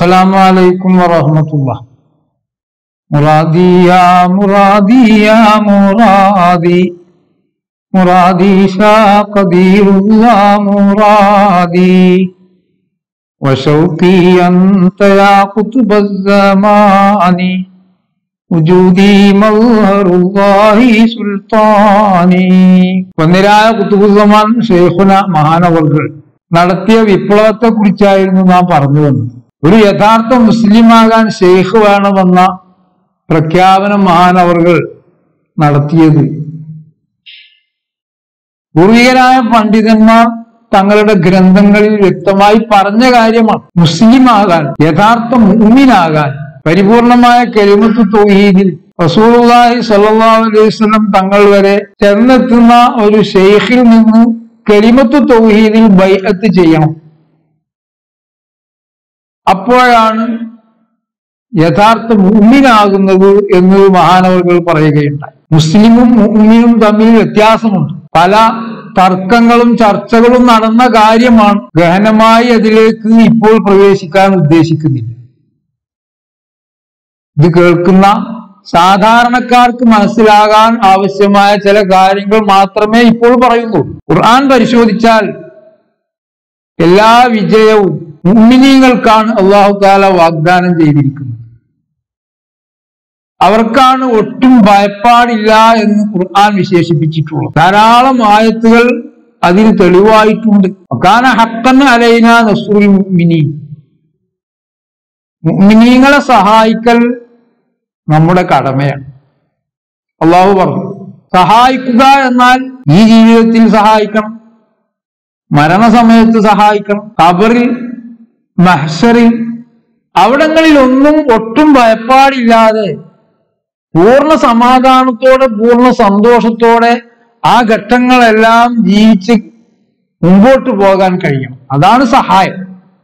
السلام عليكم ورحمة الله مرادي يا مرادي يا مرادي مرادي شاقدير الله مرادي وشوقي أنت يا قطب الزمان وجودي مظهر الله സുൽത്താനി ഒന്നിരായ കുത്തുബുസമാൻ ഷെയ്ഖുന മഹാനവർകൾ നടത്തിയ വിപ്ലവത്തെ കുറിച്ചായിരുന്നു നാം പറഞ്ഞു വന്നത് ഒരു യഥാർത്ഥ മുസ്ലിമാകാൻ ഷെയ്ഖ് വേണമെന്ന പ്രഖ്യാപനം മഹാനവർകൾ നടത്തിയത് പൂർവികരായ പണ്ഡിതന്മാർ തങ്ങളുടെ ഗ്രന്ഥങ്ങളിൽ വ്യക്തമായി പറഞ്ഞ കാര്യമാണ് മുസ്ലിമാകാൻ യഥാർത്ഥ മുഅ്മിനാകാൻ പരിപൂർണമായ കെലിമത്ത് തൗഹീദിൽ റസൂലുള്ളാഹി സ്വല്ലല്ലാഹു അലൈഹി വസല്ലം തങ്ങൾ വരെ ചെന്നെത്തുന്ന ഒരു ഷെയ്ഖിൽ നിന്ന് കെലിമത്ത് തൗഹീദിൽ ബൈഅത്ത് ചെയ്യണം അപ്പോഴാണ് യഥാർത്ഥ മുഅ്മിനാകുന്നത് എന്ന് മഹാനവറുകൾ പറയുകയുണ്ടായി മുസ്ലിമും മുഅ്മിനും തമ്മിൽ വ്യത്യാസമുണ്ട് പല തർക്കങ്ങളും ചർച്ചകളും നടന്ന കാര്യമാണ് ഗഹനമായി അതിലേക്ക് ഇപ്പോൾ പ്രവേശിക്കാൻ ഉദ്ദേശിക്കുന്നില്ല ഇത് കേൾക്കുന്ന സാധാരണക്കാർക്ക് മനസ്സിലാകാൻ ആവശ്യമായ ചില കാര്യങ്ങൾ മാത്രമേ ഇപ്പോൾ പറയുന്നു ഖുർആൻ പരിശോധിച്ചാൽ എല്ലാ വിജയവും മുഅ്മിനീങ്ങൾക്കാണ് അള്ളാഹു താല വാഗ്ദാനം ചെയ്തിരിക്കുന്നത് അവർക്കാണ് ഒട്ടും ഭയപ്പാടില്ല എന്ന് ഖുർആൻ വിശേഷിപ്പിച്ചിട്ടുള്ളത് ധാരാളം ആയത്തുകൾ അതിന് തെളിവായിട്ടുണ്ട് കാന ഹക്കൻ അലൈന നസ്രുൽ മുഅ്മിനീൻ മുഅ്മിനീങ്ങളെ സഹായിക്കൽ നമ്മുടെ കടമയാണ് അള്ളാഹു പറഞ്ഞു സഹായിക്കുക എന്നാൽ ഈ ജീവിതത്തിൽ സഹായിക്കണം മരണസമയത്ത് സഹായിക്കണം കബറിൽ മഹ്ഷറിൽ അവിടങ്ങളിൽ ഒന്നും ഒട്ടും ഭയപ്പാടില്ലാതെ പൂർണ്ണ സമാധാനത്തോടെ പൂർണ്ണ സന്തോഷത്തോടെ ആ ഘട്ടങ്ങളെല്ലാം ജീവിച്ച് മുമ്പോട്ട് പോകാൻ കഴിയും അതാണ് സഹായം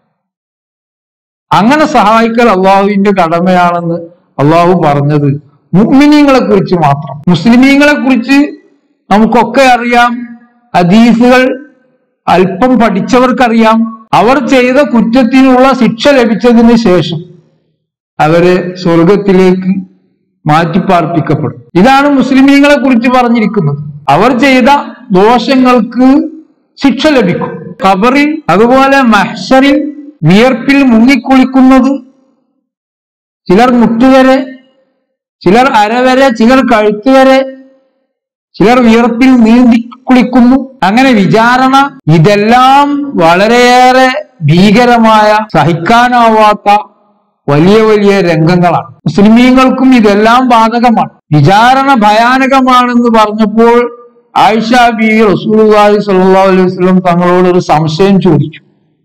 അങ്ങനെ സഹായിക്കൽ അള്ളാഹുവിന്റെ കടമയാണെന്ന് അള്ളാഹു പറഞ്ഞത് മുഅ്മിനീങ്ങളെ കുറിച്ച് മാത്രം മുസ്ലിമീങ്ങളെ കുറിച്ച് നമുക്കൊക്കെ അറിയാം ഹദീസുകൾ അല്പം പഠിച്ചവർക്കറിയാം അവർ ചെയ്ത കുറ്റത്തിനുള്ള ശിക്ഷ ലഭിച്ചതിന് ശേഷം അവരെ സ്വർഗത്തിലേക്ക് മാറ്റിപ്പാർപ്പിക്കപ്പെടും ഇതാണ് മുസ്ലിമീങ്ങളെ കുറിച്ച് പറഞ്ഞിരിക്കുന്നത് അവർ ചെയ്ത ദോഷങ്ങൾക്ക് ശിക്ഷ ലഭിക്കും ഖബറിൽ അതുപോലെ മഹ്ഷറിൽ വിയർപ്പിൽ മുങ്ങിക്കുളിക്കുന്നത് ചിലർ മുട്ടുവരെ ചിലർ അരവരെ ചിലർ കഴുത്തുവരെ ചിലർ വിയർപ്പിൽ നീന്തി കുളിക്കുന്നു അങ്ങനെ വിചാരണ ഇതെല്ലാം വളരെയേറെ ഭീകരമായ സഹിക്കാനാവാത്ത വലിയ വലിയ രംഗങ്ങളാണ് മുസ്ലിമീങ്ങൾക്കും ഇതെല്ലാം ബാധകമാണ് വിചാരണ ഭയാനകമാണെന്ന് പറഞ്ഞപ്പോൾ ആയിഷ ബി റസൂലുള്ളാഹി സ്വല്ലല്ലാഹു അലൈഹി വസല്ലം തങ്ങളോട് ഒരു സംശയം ചോദിച്ചു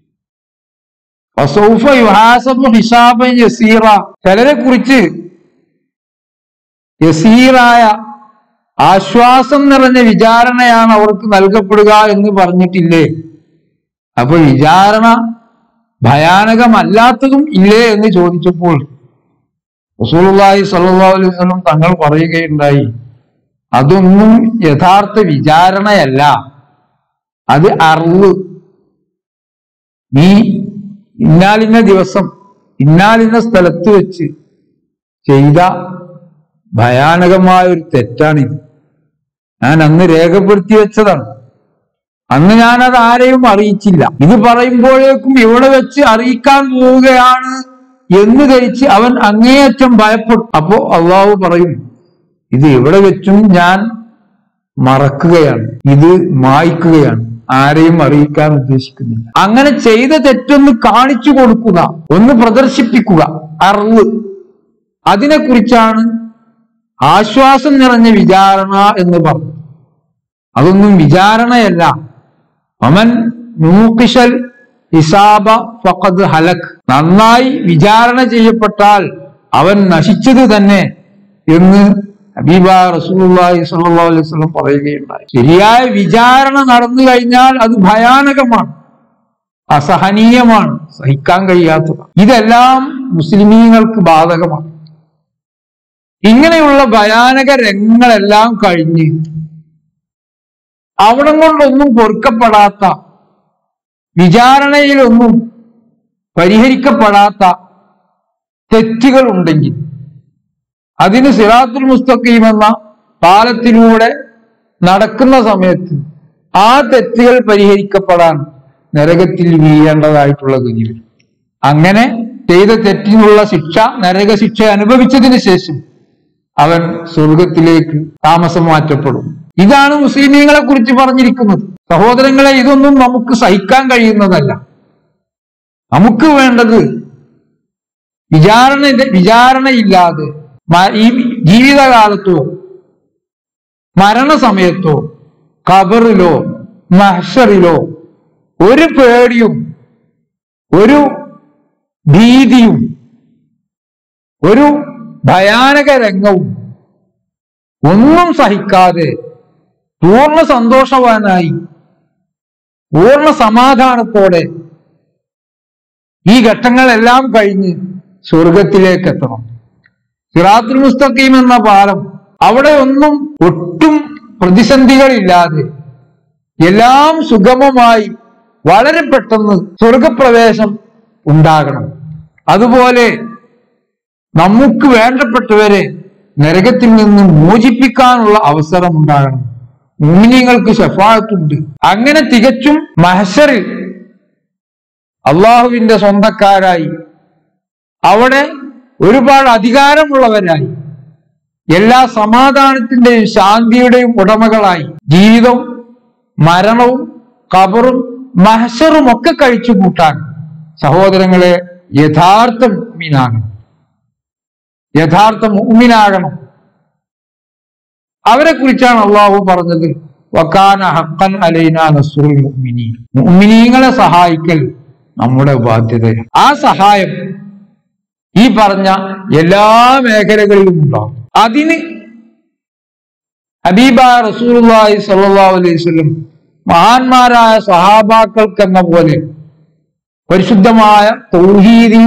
വസൗഫ യുഹാസബു ഹിസാബൻ യസീറ ചിലരെ കുറിച്ച് യസീറായ ആശ്വാസം നിറഞ്ഞ വിചാരണയാണ് അവർക്ക് നൽകപ്പെടുക എന്ന് പറഞ്ഞിട്ടില്ലേ അപ്പൊ വിചാരണ ഭയാനകമല്ലാത്തതും ഇല്ലേ എന്ന് ചോദിച്ചപ്പോൾ റസൂലുള്ളാഹി സ്വല്ലല്ലാഹു അലൈഹി വസല്ലം തങ്ങൾ പറയുകയുണ്ടായി അതൊന്നും യഥാർത്ഥ വിചാരണയല്ല അത് അറിവ് നീ ഇന്നാലിന്ന ദിവസം ഇന്നാലിന്ന സ്ഥലത്ത് വെച്ച് ചെയ്ത ഭയാനകമായ ഒരു തെറ്റാണിത് ഞാൻ അന്ന് രേഖപ്പെടുത്തി വെച്ചതാണ് അന്ന് ഞാനത് ആരെയും അറിയിച്ചില്ല ഇത് പറയുമ്പോഴേക്കും ഇവിടെ വെച്ച് അറിയിക്കാൻ പോവുകയാണ് എന്ന് ധരിച്ച് അവൻ അങ്ങേയറ്റം ഭയപ്പെട്ടു അപ്പോ അള്ളാഹു പറയും ഇത് എവിടെ വെച്ചും ഞാൻ മറക്കുകയാണ് ഇത് മായ്ക്കുകയാണ് ആരെയും അറിയിക്കാൻ ഉദ്ദേശിക്കുന്നില്ല അങ്ങനെ ചെയ്ത തെറ്റൊന്ന് കാണിച്ചു കൊടുക്കുക ഒന്ന് പ്രദർശിപ്പിക്കുക അറിവ് അതിനെക്കുറിച്ചാണ് ആശ്വാസം നിറഞ്ഞ വിചാരണ എന്ന് പറഞ്ഞു അതൊന്നും വിചാരണയല്ല അമൻ നൂക്കിഷൽ ഹിസാബ ഫഖദ് ഹലക് നന്നായി വിചാരണ ചെയ്യപ്പെട്ടാൽ അവൻ നശിച്ചത് തന്നെ എന്ന് ഹബീബ റസൂലുള്ളാഹി സ്വല്ലല്ലാഹു അലൈഹി വസല്ലം പറയുകയുണ്ടായി ശരിയായ വിചാരണ നടന്നു കഴിഞ്ഞാൽ അത് ഭയാനകമാണ് അസഹനീയമാണ് സഹിക്കാൻ കഴിയാത്തതാണ് ഇതെല്ലാം മുസ്ലിമീങ്ങൾക്ക് ബാധകമാണ് ഇങ്ങനെയുള്ള ഭയാനക രംഗങ്ങളെല്ലാം കഴിഞ്ഞ് അവിടം കൊണ്ടൊന്നും പൊറുക്കപ്പെടാത്ത വിചാരണയിലൊന്നും പരിഹരിക്കപ്പെടാത്ത തെറ്റുകൾ ഉണ്ടെങ്കിൽ അതിന് സിറാത്തുൽ മുസ്തഖീം എന്ന പാലത്തിലൂടെ നടക്കുന്ന സമയത്ത് ആ തെറ്റുകൾ പരിഹരിക്കപ്പെടാൻ നരകത്തിൽ വീഴേണ്ടതായിട്ടുള്ള ഗതി വരും അങ്ങനെ ചെയ്ത തെറ്റിനുള്ള ശിക്ഷ നരക ശിക്ഷ അനുഭവിച്ചതിന് ശേഷം അവൻ സ്വർഗത്തിലേക്ക് താമസം മാറ്റപ്പെടും ഇതാണ് മുസ്ലിമീങ്ങളെ കുറിച്ച് പറഞ്ഞിരിക്കുന്നത് സഹോദരങ്ങളെ ഇതൊന്നും നമുക്ക് സഹിക്കാൻ കഴിയുന്നതല്ല നമുക്ക് വേണ്ടത് വിചാരണ വിചാരണയില്ലാതെ മ- ഈ ജീവിതകാലത്തോ മരണസമയത്തോ ഖബറിലോ മഹ്ഷറിലോ ഒരു പേടിയും ഒരു ഭീതിയും ഒരു ഭയാനക രംഗവും ഒന്നും സഹിക്കാതെ പൂർണ്ണ സന്തോഷവാനായി പൂർണ്ണ സമാധാനത്തോടെ ഈ ഘട്ടങ്ങളെല്ലാം കഴിഞ്ഞ് സ്വർഗത്തിലേക്ക് എത്തണം സിറാത്തുൽ മുസ്തഖീം എന്ന പാലം അവിടെ ഒന്നും ഒട്ടും പ്രതിസന്ധികളില്ലാതെ എല്ലാം സുഗമമായി വളരെ പെട്ടെന്ന് സ്വർഗപ്രവേശം ഉണ്ടാകണം അതുപോലെ നമുക്ക് വേണ്ടപ്പെട്ടവരെ നരകത്തിൽ നിന്ന് മോചിപ്പിക്കാനുള്ള അവസരം ഉണ്ടാകണം മുമിനിങ്ങൾക്ക് ഷഫാഴത്തുണ്ട് അങ്ങനെ തികച്ചും മഹസറിൽ അള്ളാഹുവിന്റെ സ്വന്തക്കാരായി അവിടെ ഒരുപാട് അധികാരമുള്ളവരായി എല്ലാ സമാധാനത്തിന്റെയും ശാന്തിയുടെയും ഉടമകളായി ജീവിതവും മരണവും കബറും മഹസറും ഒക്കെ കഴിച്ചു കൂട്ടാൻ സഹോദരങ്ങളെ യഥാർത്ഥ മുഅ്മിനാകണം യഥാർത്ഥ മുഅ്മിനാകണം അവരെ കുറിച്ചാണ് അള്ളാഹു പറഞ്ഞത് വക്കാന ഹക്കൻ അലൈന നസ്റുൽ മുഅ്മിനീൻ മുഅ്മിനീങ്ങളെ സഹായിക്കൽ നമ്മുടെ ബാധ്യതയാണ് ആ സഹായം ഈ പറഞ്ഞ എല്ലാ മേഖലകളിലും ഉണ്ടാവും അതിന് ഹബീബ റസൂലുള്ളാഹി സ്വല്ലല്ലാഹു അലൈഹി വസല്ലം മഹാന്മാരായ സഹാബാക്കൾക്കെന്ന പോലെ പരിശുദ്ധമായ തൗഹീദിൽ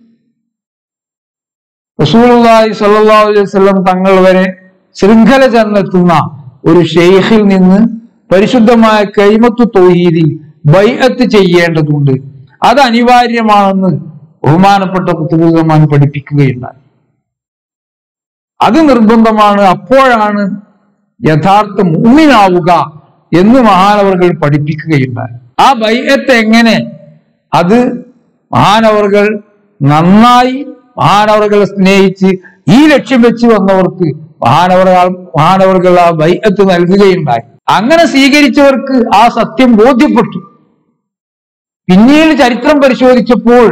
റസൂലുള്ളാഹി സ്വല്ലല്ലാഹു അലൈഹി വസല്ലം തങ്ങൾ വരെ ശൃംഖല ചെന്നെത്തുന്ന ഒരു ഷെയ്ഖിൽ നിന്ന് പരിശുദ്ധമായ കൈമത്തു തൗഹീദിൽ ബൈഅത്ത് ചെയ്യേണ്ടതുണ്ട് അത് അനിവാര്യമാണെന്ന് ബഹുമാനപ്പെട്ട കുത്തുബുദ്ധമാൻ പഠിപ്പിക്കുകയുണ്ടായി അത് നിർബന്ധമാണ് അപ്പോഴാണ് യഥാർത്ഥ മുമ്മിനാവുക എന്ന് മഹാനവർകൾ പഠിപ്പിക്കുകയുണ്ടായി ആ ബൈഅത്ത് എങ്ങനെ അത് മഹാനവർകൾ നന്നായി മഹാനവർകളെ സ്നേഹിച്ച് ഈ ലക്ഷ്യം വെച്ച് വന്നവർക്ക് മഹാനവർ മഹാനവർകൾ ആ ബൈഅത്ത് നൽകുകയുണ്ടായി അങ്ങനെ സ്വീകരിച്ചവർക്ക് ആ സത്യം ബോധ്യപ്പെട്ടു പിന്നീട് ചരിത്രം പരിശോധിച്ചപ്പോൾ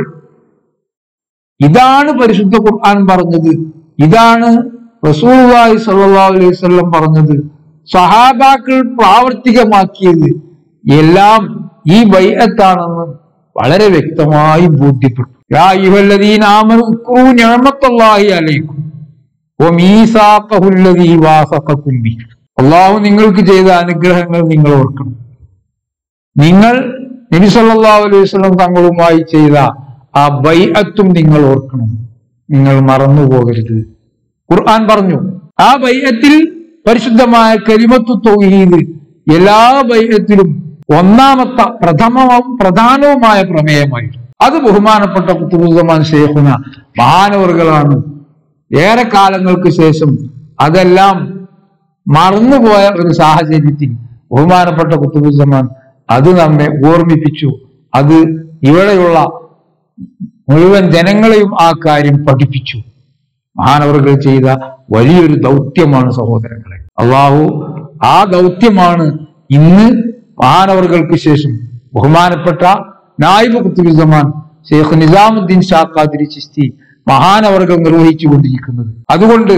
ഇതാണ് പരിശുദ്ധ ഖുർആൻ പറഞ്ഞത് ഇതാണ് റസൂലുള്ളാഹി സ്വല്ലല്ലാഹു അലൈഹി വസല്ലം പറഞ്ഞത് സഹാബാക്കൾ പ്രാവർത്തികമാക്കിയത് എല്ലാം ഈ ബൈഅത്താണെന്ന് വളരെ വ്യക്തമായി ബോധ്യപ്പെട്ടു യാ അയ്യുഹല്ലദീന ആമനു ഉസ്കുറൂ നിഅമത്തല്ലാഹി അലൈക്കും വമീസാഖഹു അല്ലദീ വാസഖക്കും ബിഹി അള്ളാഹു നിങ്ങൾക്ക് ചെയ്ത അനുഗ്രഹങ്ങൾ നിങ്ങൾ ഓർക്കണം നിങ്ങൾ നബി സല്ലല്ലാഹു അലൈഹി വസല്ലം തങ്ങളുമായി ചെയ്ത ആ ബൈഅത്തും നിങ്ങൾ ഓർക്കണം നിങ്ങൾ മറന്നു പോകരുത് ഖുർആൻ പറഞ്ഞു ആ ബൈഅത്തിൽ പരിശുദ്ധമായ കലിമത്തു തൗഹീദ് എല്ലാ ബൈഅത്തിലും ഒന്നാമത്തെ പ്രഥമവും പ്രധാനവുമായ പ്രമേയമായി അത് ബഹുമാനപ്പെട്ട കുത്തുബുദ്ധമാൻ ശേഖുന മഹാനവറുകളാണ് ഏറെ കാലങ്ങൾക്ക് ശേഷം അതെല്ലാം മറന്നുപോയ ഒരു സാഹചര്യത്തിൽ ബഹുമാനപ്പെട്ട കുത്തുബുദ്ധമാൻ അത് നമ്മെ ഓർമ്മിപ്പിച്ചു അത് ഇവിടെയുള്ള മുഴുവൻ ജനങ്ങളെയും ആ കാര്യം പഠിപ്പിച്ചു മഹാനവറുകൾ ചെയ്ത വലിയൊരു ദൗത്യമാണ് സഹോദരങ്ങളെ അള്ളാഹു ആ ദൗത്യമാണ് ഇന്ന് മഹാനവറുകൾക്ക് ശേഷം ബഹുമാനപ്പെട്ട നായിബ് കുത്തുബുസമാൻ ഷെയ്ഖ് നിസാമുദ്ദീൻ ഷാ ഖാദിരി ചിസ്തി മഹാനവറുകൾ നിർവഹിച്ചു കൊണ്ടിരിക്കുന്നത് അതുകൊണ്ട്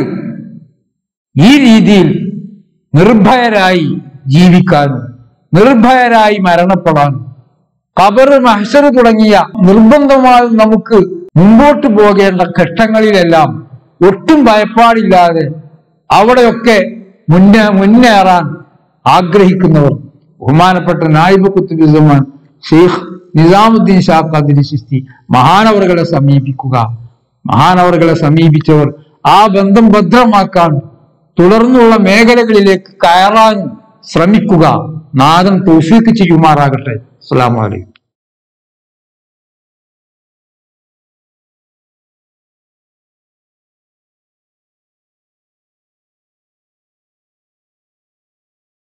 ഈ രീതിയിൽ നിർഭയരായി ജീവിക്കാനും നിർഭയരായി മരണപ്പെടാനും ഖബർ മഹ്ഷർ തുടങ്ങിയ നിർബന്ധമായും നമുക്ക് മുമ്പോട്ട് പോകേണ്ട ഘട്ടങ്ങളിലെല്ലാം ഒട്ടും ഭയപ്പാടില്ലാതെ അവിടെയൊക്കെ മുന്നേ മുന്നേറാൻ ആഗ്രഹിക്കുന്നവർ ബഹുമാനപ്പെട്ട നായിബ് കുത്തുബിസമാൻ ഷെയ്ഖ് നിസാമുദ്ദീൻ ഷാ ഖാദിരി സിസ്തി മഹാനവറുകളെ സമീപിക്കുക മഹാനവറുകളെ സമീപിച്ചവർ ആ ബന്ധം ഭദ്രമാക്കാൻ തുടർന്നുള്ള മേഖലകളിലേക്ക് കയറാൻ ശ്രമിക്കുക നാദം തൗഫീക്ക് ചെയ്യുമാറാകട്ടെ അസ്സലാമു അലൈക്കും